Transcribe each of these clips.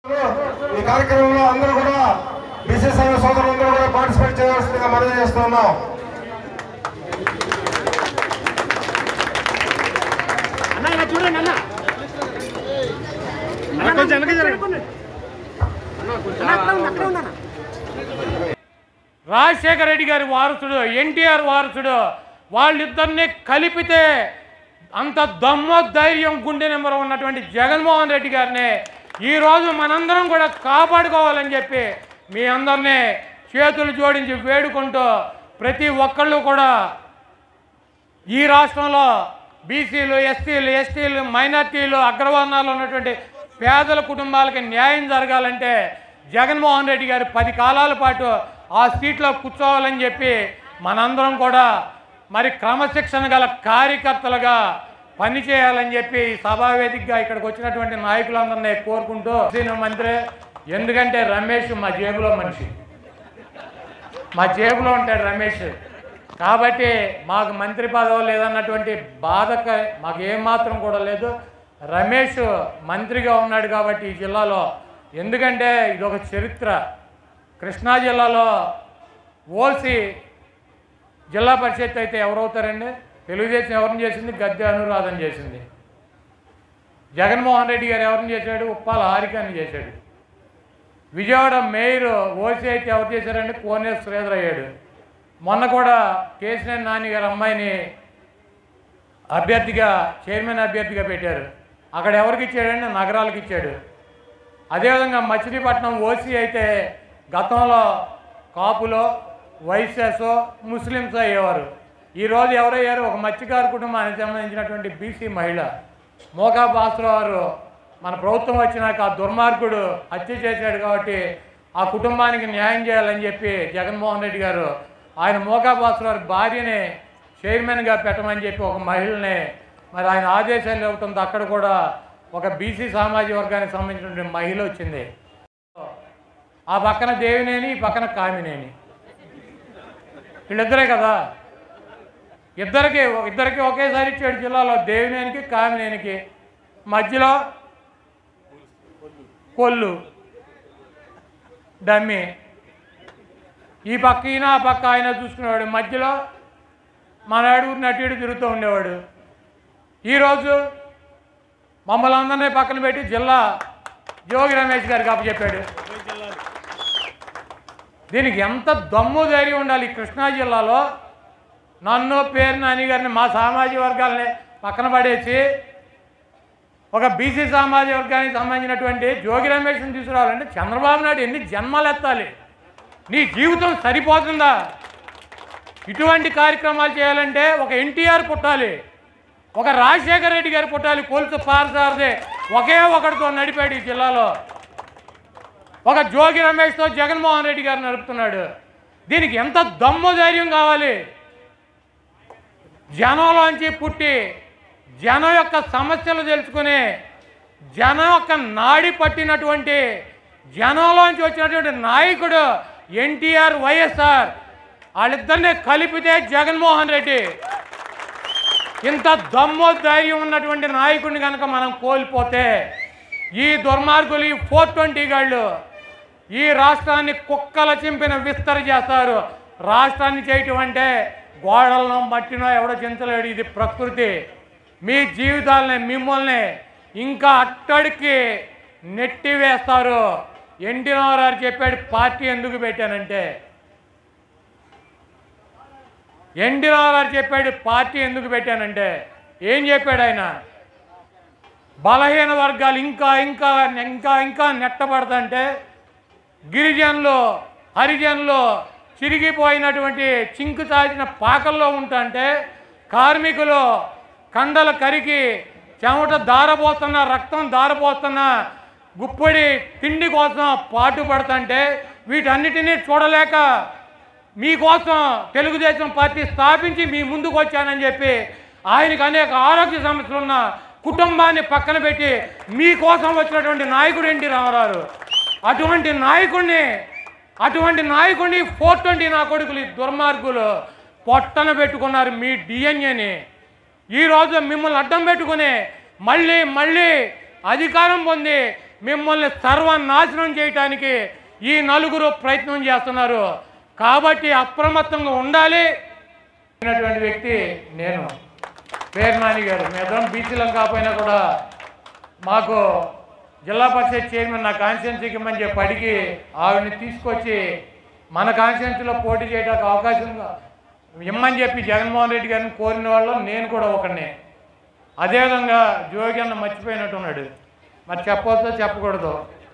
ఈ కార్యక్రమంలో అందరూ కూడా బీసీ సంఘ సోదరులందరూ కూడా పార్టిసిపేట్ చేయాల్సిందిగా మనవి చేస్తున్నాం అన్న ఇలా చూడండి అన్న అన్న, కొంచెం వెనక్కి జరగండి. అన్న, అక్కడే ఉండు, అక్కడే ఉండు అన్న. రాజశేఖర రెడ్డి గారి వారసుడు ఎన్టీఆర్ వారసుడు వాళ్ళిద్దరిని కలిపితే అంత దమ్ము ధైర్యం గుండె నెంబర్ ఉన్నటువంటి జగన్మోహన్ రెడ్డి గారిని ఈరోజు మనందరం కూడా కాపాడుకోవాలని చెప్పి మీ అందరినీ చేతులు జోడించి వేడుకుంటూ ప్రతి ఒక్కళ్ళు కూడా ఈ రాష్ట్రంలో బీసీలు ఎస్సీలు ఎస్టీలు మైనార్టీలు అగ్రవర్ణాలు ఉన్నటువంటి పేదల కుటుంబాలకి న్యాయం జరగాలంటే జగన్మోహన్ రెడ్డి గారు పది కాలాల పాటు ఆ సీట్లో కూర్చోవాలని చెప్పి మనందరం కూడా మరి క్రమశిక్షణ గల కార్యకర్తలుగా పనిచేయాలని చెప్పి ఈ సభావేదికగా ఇక్కడికి వచ్చినటువంటి నాయకులందరినీ కోరుకుంటూ సీను మంత్రి ఎందుకంటే రమేష్ మా జేబులో మనిషి మా జేబులో ఉంటాడు రమేష్ కాబట్టి మాకు మంత్రి పదవి లేదన్నటువంటి బాధక మాకు ఏమాత్రం కూడా లేదు రమేష్ మంత్రిగా ఉన్నాడు కాబట్టి ఈ జిల్లాలో ఎందుకంటే ఇది ఒక చరిత్ర కృష్ణా జిల్లాలో ఓసి జిల్లా పరిషత్ అయితే ఎవరవుతారండి తెలుగుదేశం ఎవరిని చేసింది గద్దె అనురాధన చేసింది జగన్మోహన్ రెడ్డి గారు ఎవరిని చేశాడు ఉప్పాల హారికాని చేశాడు విజయవాడ మేయర్ ఓసీ అయితే ఎవరు చేశారంటే కోనేరు శ్రీధర్ అయ్యాడు మొన్న కూడా కేసీఆర్ నాని గారి అమ్మాయిని అభ్యర్థిగా చైర్మన్ అభ్యర్థిగా పెట్టారు అక్కడ ఎవరికి ఇచ్చాడంటే నగరాలకు ఇచ్చాడు అదేవిధంగా మచిలీపట్నం ఓసీ అయితే గతంలో కాపులో వైశ్యాసో ముస్లిమ్స్ అయ్యేవారు ఈరోజు ఎవరయ్యారు ఒక మత్స్యకారు కుటుంబానికి సంబంధించినటువంటి బీసీ మహిళ మోకా బాసురావు వారు మన ప్రభుత్వం వచ్చినాక ఆ దుర్మార్గుడు హత్య చేశాడు కాబట్టి ఆ కుటుంబానికి న్యాయం చేయాలని చెప్పి జగన్మోహన్ రెడ్డి గారు ఆయన మోకా బాసురావు వారి భార్యని చైర్మన్గా పెట్టమని చెప్పి ఒక మహిళని మరి ఆయన ఆదేశాలు ఇవ్వడంతో అక్కడ కూడా ఒక బీసీ సామాజిక వర్గానికి సంబంధించినటువంటి మహిళ వచ్చింది ఆ పక్కన దేవినేని ఈ పక్కన కామినేని వీళ్ళిద్దరే కదా ఇద్దరికి ఇద్దరికి ఒకేసారి ఇచ్చాడు జిల్లాలో దేవినేనికి కామినేనికి మధ్యలో కొల్లు డమ్మి ఈ పక్క ఈయన ఆ పక్క ఆయన చూసుకునేవాడు మధ్యలో మన అడుగు నటీడు తిరుగుతూ ఉండేవాడు ఈరోజు మమ్మల్ని అందరినీ పక్కన పెట్టి జిల్లా జోగి రమేష్ గారికి అప్పచెప్పాడు దీనికి ఎంత దమ్ము ధైర్యం ఉండాలి ఈ కృష్ణా జిల్లాలో నన్ను పేరు నాని గారిని మా సామాజిక వర్గాలని పక్కన పడేసి ఒక బీసీ సామాజిక వర్గానికి సంబంధించినటువంటి జోగి రమేష్ని తీసుకురావాలంటే చంద్రబాబు నాయుడు ఎన్ని జన్మలు ఎత్తాలి నీ జీవితం సరిపోతుందా ఇటువంటి కార్యక్రమాలు చేయాలంటే ఒక ఎన్టీఆర్ పుట్టాలి ఒక రాజశేఖర రెడ్డి గారు పుట్టాలి కొలుసు పారసారదే ఒకే ఒకటితో నడిపాడు ఈ జిల్లాలో ఒక జోగి రమేష్తో జగన్మోహన్ రెడ్డి గారు నడుపుతున్నాడు దీనికి ఎంత దమ్ము ధైర్యం కావాలి జనంలోంచి పుట్టి జనం యొక్క సమస్యలు తెలుసుకుని జనం యొక్క నాడి పట్టినటువంటి జనంలోంచి వచ్చినటువంటి నాయకుడు ఎన్టీఆర్ వైఎస్ఆర్ వాళ్ళిద్దరిని కలిపితే జగన్మోహన్ రెడ్డి ఇంత దమ్ము ధైర్యం ఉన్నటువంటి నాయకుడిని కనుక మనం కోల్పోతే ఈ దుర్మార్గులు ఈ ఫోర్ ట్వంటీ గాళ్ళు ఈ రాష్ట్రాన్ని కుక్కల చింపిన విస్తర చేస్తారు రాష్ట్రాన్ని చేయటం అంటే గోడలను మట్టినో ఎవడో చించలేడు ఇది ప్రకృతి మీ జీవితాలని మిమ్మల్ని ఇంకా అట్టడికి నెట్టి వేస్తారు ఎన్టీ రామారావు చెప్పాడు పార్టీ ఎందుకు పెట్టానంటే ఎన్టీ రామారావు చెప్పాడు పార్టీ ఎందుకు పెట్టానంటే ఏం చెప్పాడు ఆయన బలహీన వర్గాలు ఇంకా ఇంకా ఇంకా ఇంకా నెట్టబడతంటే గిరిజనులు హరిజనులు చిరిగిపోయినటువంటి చింకు సాచిన పాకల్లో ఉంటుంటే కార్మికులు కండలు కరికి చెమట దారపోతున్న రక్తం దారపోతున్న గుప్పడి తిండి కోసం పాటుపడుతుంటే వీటన్నిటినీ చూడలేక మీకోసం తెలుగుదేశం పార్టీ స్థాపించి మీ ముందుకు వచ్చానని చెప్పి ఆయనకు అనేక ఆరోగ్య సమస్యలు ఉన్న కుటుంబాన్ని పక్కన పెట్టి మీకోసం వచ్చినటువంటి నాయకుడు ఎన్టీ రామారావు అటువంటి నాయకుడిని అటువంటి నాయకుడిని ఫోర్ ట్వంటీ నా కొడుకులు ఈ దుర్మార్గులు పొట్టన పెట్టుకున్నారు మీ డిఎన్ఏని ఈరోజు మిమ్మల్ని అడ్డం పెట్టుకుని మళ్ళీ మళ్ళీ అధికారం పొంది మిమ్మల్ని సర్వనాశనం చేయటానికి ఈ నలుగురు ప్రయత్నం చేస్తున్నారు కాబట్టి అప్రమత్తంగా ఉండాలి అయినటువంటి వ్యక్తి నేను పేరు నాని గారు మేమిద్దరం బీసీలం కాకపోయినా కూడా మాకు జిల్లా పరిషత్ చైర్మన్ నా కాన్స్టిట్యున్సీకి ఇమ్మని చెప్పి అడిగి ఆవిడని తీసుకొచ్చి మన కాన్స్టిట్యున్సీలో పోటీ చేయడానికి అవకాశం ఇమ్మని చెప్పి జగన్మోహన్ రెడ్డి గారిని కోరిన వాళ్ళు నేను కూడా ఒకడిని అదేవిధంగా జోగి అన్న మర్చిపోయినట్టున్నాడు మరి చెప్పవచ్చో చెప్పకూడదు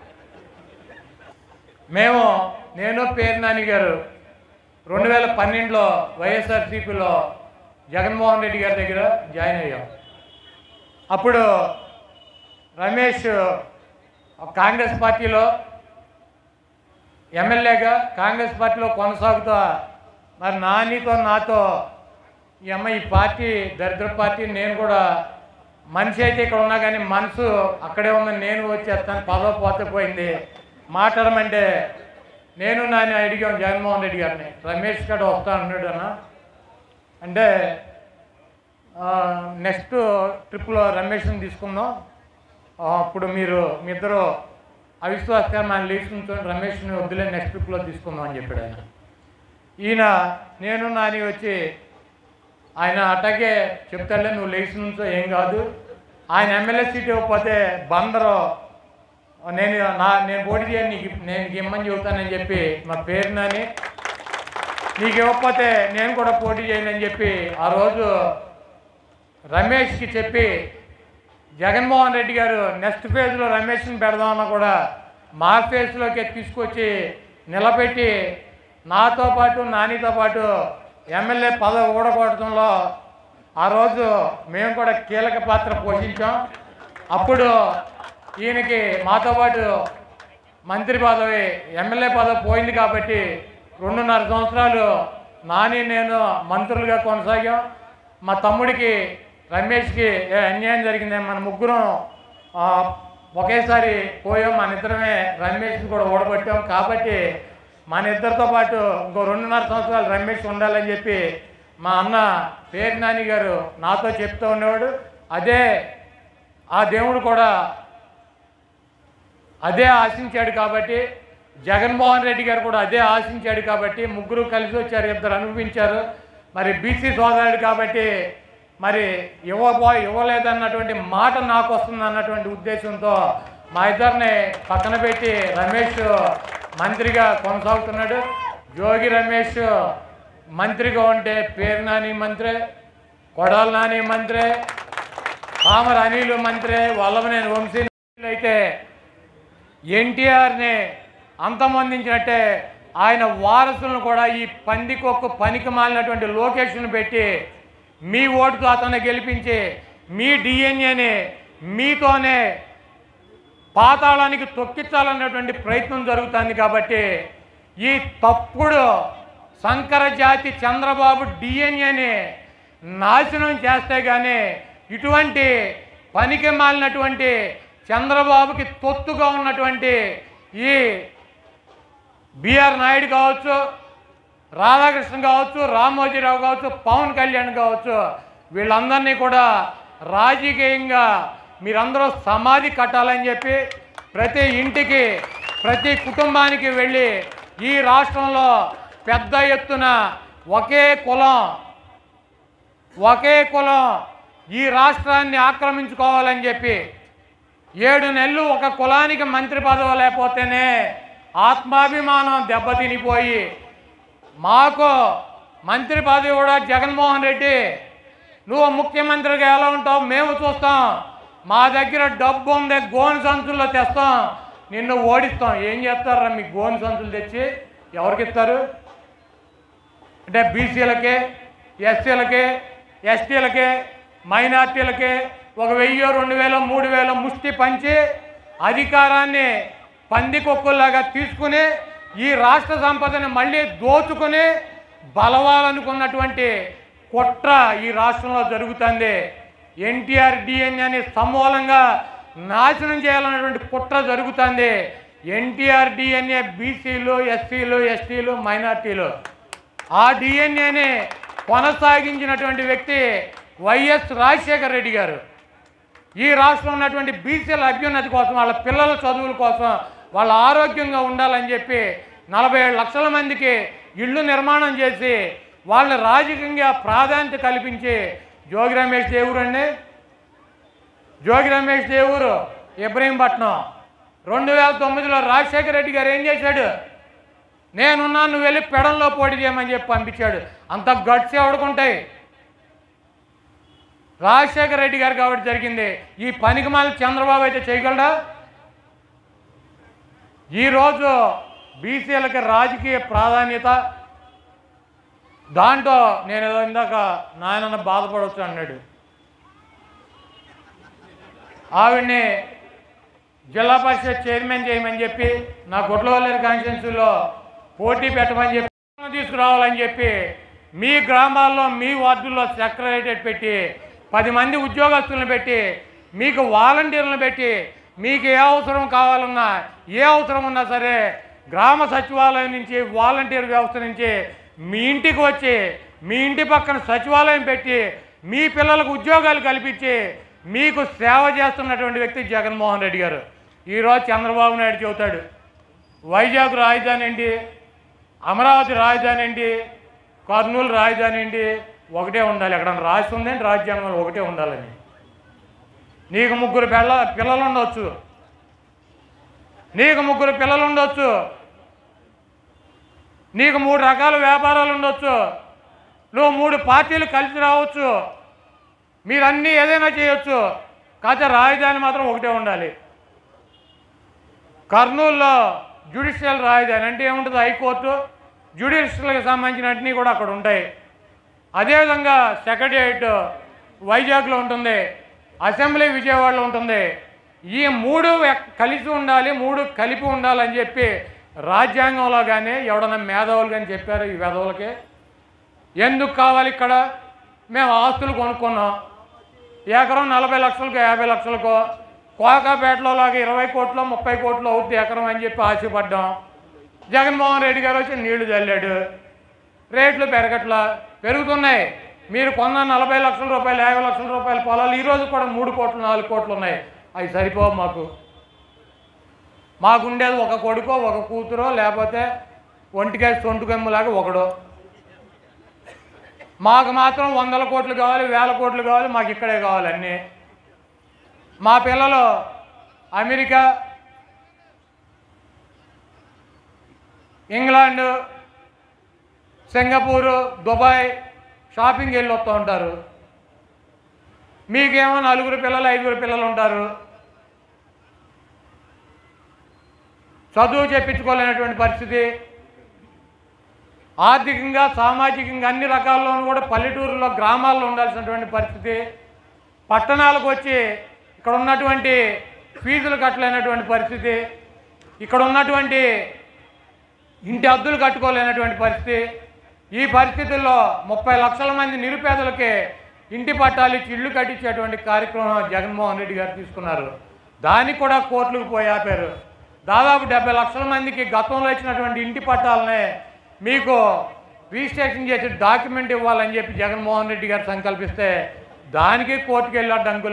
మేము నేను పేరు నాని గారు రెండు వేల పన్నెండులో వైఎస్ఆర్సీపీలో జగన్మోహన్ రెడ్డి గారి దగ్గర జాయిన్ అయ్యాం అప్పుడు రమేష్ కాంగ్రెస్ పార్టీలో ఎమ్మెల్యేగా కాంగ్రెస్ పార్టీలో కొనసాగుతా మరి నానితో నాతో ఈ అమ్మ ఈ పార్టీ దరిద్ర పార్టీ నేను కూడా మనిషి అయితే ఇక్కడ ఉన్నా కానీ మనసు అక్కడే ఉందని నేను వచ్చేస్తాను పదవి పోతే పోయింది మాట్లాడమంటే నేను నాని అడిగాం జగన్మోహన్ రెడ్డి గారిని రమేష్ గారు వస్తా అన్నాడు అన్న అంటే నెక్స్ట్ ట్రిప్లో రమేష్ని తీసుకుందాం ఆ, అప్పుడు మీరు మీ ఇద్దరు అవిశ్వాస మన లీడ్స్ ఉంచుకొని రమేష్ని వద్దులే నెక్స్ట్ ట్రిప్లో తీసుకుందాం అని చెప్పాడు ఆయన ఈయన నేను నాని వచ్చి ఆయన అట్టగే చెప్తాడులే నువ్వు లేచి నుంచో ఏం కాదు ఆయన ఎమ్మెల్యే సీట్ ఇవ్వకపోతే బందరు నేను నా నేను పోటీ చేయను నీకు నేను నీకు ఇమ్మని చెబుతానని చెప్పి మా పేరు నాని నీకు ఇవ్వకపోతే నేను కూడా పోటీ చేయను అని చెప్పి ఆ రోజు రమేష్కి చెప్పి జగన్మోహన్ రెడ్డి గారు నెక్స్ట్ ఫేజ్లో రమేష్ని పెడదామన్నా కూడా మా ఫేజ్లోకి తీసుకొచ్చి నిలబెట్టి నాతో పాటు నానితో పాటు ఎమ్మెల్యే పదవి ఊడగొట్టడంలో ఆ రోజు మేము కూడా కీలక పాత్ర పోషించాం అప్పుడు ఈయనకి మాతో పాటు మంత్రి పదవి ఎమ్మెల్యే పదవి పోయింది కాబట్టి రెండున్నర సంవత్సరాలు నాని నేను మంత్రులుగా కొనసాగాం మా తమ్ముడికి రమేష్కి ఏ అన్యాయం జరిగింది మన ముగ్గురం ఆ, ఒకేసారి పోయాం మన ఇద్దరమే రమేష్ని కూడా ఓడగొట్టాం కాబట్టి మన ఇద్దరితో పాటు ఇంకో రెండున్నర సంవత్సరాలు రమేష్ ఉండాలని చెప్పి మా అన్న పేరు నాని గారు నాతో చెప్తూ ఉండేవాడు అదే ఆ దేవుడు కూడా అదే ఆశించాడు కాబట్టి జగన్మోహన్ రెడ్డి గారు కూడా అదే ఆశించాడు కాబట్టి ముగ్గురు కలిసి వచ్చారు ఇద్దరు అనుభవించారు మరి బీసీ సోదరుడు కాబట్టి మరి ఇవ్వబో ఇవ్వలేదన్నటువంటి మాట నాకు వస్తుంది అన్నటువంటి ఉద్దేశంతో మా ఇద్దరిని పక్కన పెట్టి రమేష్ మంత్రిగా కొనసాగుతున్నాడు జోగి రమేష్ మంత్రిగా ఉంటే పేరు నాని మంత్రి కొడాల నాని మంత్రి పామర్ అనిల్ మంత్రి వల్లభనేని వంశీ అయితే ఎన్టీఆర్ని అంతమొందించినట్టే ఆయన వారసులను కూడా ఈ పందికొక్కు పనికి మాలినటువంటి లొకేషన్ పెట్టి మీ ఓటుతో అతన్ని గెలిపించి మీ డిఎన్ఏని మీతోనే పాతాళానికి తొక్కించాలన్నటువంటి ప్రయత్నం జరుగుతుంది కాబట్టి ఈ తప్పుడు సంకర జాతి చంద్రబాబు డిఎన్ఏని నాశనం చేస్తే కానీ ఇటువంటి పనికి మాలినటువంటి చంద్రబాబుకి తొత్తుగా ఉన్నటువంటి ఈ బిఆర్ నాయుడు కావచ్చు రాధాకృష్ణ కావచ్చు రామోజీరావు కావచ్చు పవన్ కళ్యాణ్ కావచ్చు వీళ్ళందరినీ కూడా రాజకీయంగా మీరందరూ సమాధి కట్టాలని చెప్పి ప్రతి ఇంటికి ప్రతి కుటుంబానికి వెళ్ళి ఈ రాష్ట్రంలో పెద్ద ఎత్తున ఒకే కులం ఒకే కులం ఈ రాష్ట్రాన్ని ఆక్రమించుకోవాలని చెప్పి ఏడు నెలలు ఒక కులానికి మంత్రి పదవి లేకపోతేనే ఆత్మాభిమానం దెబ్బతినిపోయి మాకు మంత్రి పదవి కూడా జగన్మోహన్ రెడ్డి నువ్వు ముఖ్యమంత్రిగా ఎలా ఉంటావు మేము చూస్తాం మా దగ్గర డబ్బు ఉంది గోను సంచుల్లో తెస్తాం నిన్ను ఓడిస్తాం ఏం చేస్తారా మీ గోను సంచులు తెచ్చి ఎవరికి ఇస్తారు అంటే బీసీలకి ఎస్సీలకి ఎస్టీలకి మైనార్టీలకి ఒక వెయ్యి రెండు వేలు మూడు వేల ముష్టి పంచి అధికారాన్ని పందికొక్కుల్లాగా తీసుకుని ఈ రాష్ట్ర సంపదని మళ్ళీ దోచుకుని బలవాలనుకున్నటువంటి కుట్ర ఈ రాష్ట్రంలో జరుగుతుంది ఎన్టీఆర్ డిఎన్ఏని సమూలంగా నాశనం చేయాలన్నటువంటి కుట్ర జరుగుతుంది ఎన్టీఆర్ డిఎన్ఏ బీసీలు ఎస్సీలు ఎస్టీలు మైనార్టీలు ఆ డిఎన్ఏని కొనసాగించినటువంటి వ్యక్తి వైఎస్ రాజశేఖర రెడ్డి గారు ఈ రాష్ట్రంలో ఉన్నటువంటి బీసీల అభ్యున్నతి కోసం వాళ్ళ పిల్లల చదువుల కోసం వాళ్ళ ఆరోగ్యంగా ఉండాలని చెప్పి నలభై ఏడు లక్షల మందికి ఇళ్ళు నిర్మాణం చేసి వాళ్ళని రాజకీయంగా ప్రాధాన్యత కల్పించి జోగి రమేష్ దేవురండి జోగి రమేష్ దేవురు ఇబ్రహీంపట్నం రెండు వేల తొమ్మిదిలో రాజశేఖర రెడ్డి గారు ఏం చేశాడు నేనున్నా నువ్వు వెళ్ళి పెడంలో పోటీ చేయమని చెప్పి పంపించాడు అంత గట్స్ ఎవడుకుంటాయి రాజశేఖర రెడ్డి గారు కాబట్టి జరిగింది ఈ పనికి మాల చంద్రబాబు అయితే చేయగలడా ఈరోజు బీసీలకి రాజకీయ ప్రాధాన్యత దాంట్లో నేను ఏదో ఇందాక నాయనన్న బాధపడవచ్చు అన్నాడు ఆవిడ్ని జిల్లా పరిషత్ చైర్మన్ చేయమని చెప్పి నా గుడ్లవల్లేరు కాన్స్టిట్యున్సీలో పోటీ పెట్టమని చెప్పి తీసుకురావాలని చెప్పి మీ గ్రామాల్లో మీ వార్డుల్లో సెక్రటరేట్ పెట్టి పది మంది ఉద్యోగస్తులను పెట్టి మీకు వాలంటీర్లను పెట్టి మీకు ఏ అవసరం కావాలన్నా ఏ అవసరం ఉన్నా సరే గ్రామ సచివాలయం నుంచి వాలంటీర్ వ్యవస్థ నుంచి మీ ఇంటికి వచ్చి మీ ఇంటి పక్కన సచివాలయం పెట్టి మీ పిల్లలకు ఉద్యోగాలు కల్పించి మీకు సేవ చేస్తున్నటువంటి వ్యక్తి జగన్మోహన్ రెడ్డి గారు ఈరోజు చంద్రబాబు నాయుడు చెబుతాడు వైజాగ్ రాజధాని ఏంటి అమరావతి రాజధాని ఏంటి కర్నూలు రాజధాని ఏంటి ఒకటే ఉండాలి ఎక్కడ రాసి ఉందంటే రాజ్యాంగంలో ఒకటే ఉండాలని నీకు ముగ్గురు పిల్ల పిల్లలు ఉండొచ్చు నీకు ముగ్గురు పిల్లలు ఉండొచ్చు నీకు మూడు రకాల వ్యాపారాలు ఉండొచ్చు నువ్వు మూడు పార్టీలు కలిసి రావచ్చు మీరన్నీ ఏదైనా చేయొచ్చు కాకపోతే రాజధాని మాత్రం ఒకటే ఉండాలి కర్నూలులో జ్యుడిషియల్ రాజధాని అంటే ఏముంటుంది హైకోర్టు జ్యుడిషియల్కి సంబంధించినవన్నీ కూడా అక్కడ ఉంటాయి అదేవిధంగా సెక్రటరియట్ వైజాగ్లో ఉంటుంది అసెంబ్లీ విజయవాడలో ఉంటుంది ఈ మూడు ఎక్- కలిసి ఉండాలి మూడు కలిపి ఉండాలని చెప్పి రాజ్యాంగంలో కానీ ఎవడన్నా మేధావులు కానీ చెప్పారు ఈ వెధవులకి ఎందుకు కావాలి ఇక్కడ మేము ఆస్తులు కొనుక్కున్నాం ఎకరం నలభై లక్షలకు యాభై లక్షలకు కోకాపేటలో లాగా ఇరవై కోట్లు ముప్పై కోట్లు అవుతుంది ఎకరం అని చెప్పి ఆశపడ్డాం జగన్మోహన్ రెడ్డి గారు వచ్చి నీళ్లు చల్లాడు రేట్లు పెరగట్లా పెరుగుతున్నాయి మీరు కొన్న నలభై లక్షల రూపాయలు యాభై లక్షల రూపాయల పొలాలు ఈరోజు కూడా మూడు కోట్లు నాలుగు కోట్లు ఉన్నాయి అవి సరిపోవు మాకు మాకుండేది ఒక కొడుకో ఒక కూతురో లేకపోతే ఒంటికేసి సొంటుకమ్ములాగా ఒకడో మాకు మాత్రం వందల కోట్లు కావాలి వేల కోట్లు కావాలి మాకు ఇక్కడే కావాలి అన్నీ మా పిల్లలు America England Singapore Dubai shopping వెళ్ళి వస్తూ ఉంటారు మీకేమో నలుగురు పిల్లలు ఐదుగురు పిల్లలు ఉంటారు చదువు చెప్పించుకోలేనటువంటి పరిస్థితి ఆర్థికంగా సామాజికంగా అన్ని రకాల్లోనూ కూడా పల్లెటూరులో గ్రామాల్లో ఉండాల్సినటువంటి పరిస్థితి పట్టణాలకు వచ్చి ఇక్కడ ఉన్నటువంటి ఫీజులు కట్టలేనటువంటి పరిస్థితి ఇక్కడ ఉన్నటువంటి ఇంటి అద్దులు కట్టుకోలేనటువంటి పరిస్థితి ఈ పరిస్థితుల్లో ముప్పై లక్షల మంది నిరుపేదలకి ఇంటి పట్టాలు ఇచ్చి ఇల్లు కట్టించేటువంటి కార్యక్రమం జగన్మోహన్ రెడ్డి గారు తీసుకున్నారు దానికి కూడా కోర్టులకు పోయి ఆపారు దాదాపు డెబ్బై లక్షల మందికి గతంలో ఇచ్చినటువంటి ఇంటి పట్టాలనే మీకు రిజిస్ట్రేషన్ చేసి డాక్యుమెంట్ ఇవ్వాలని చెప్పి జగన్మోహన్ రెడ్డి గారు సంకల్పిస్తే దానికి కోర్టుకు వెళ్ళి డంకులు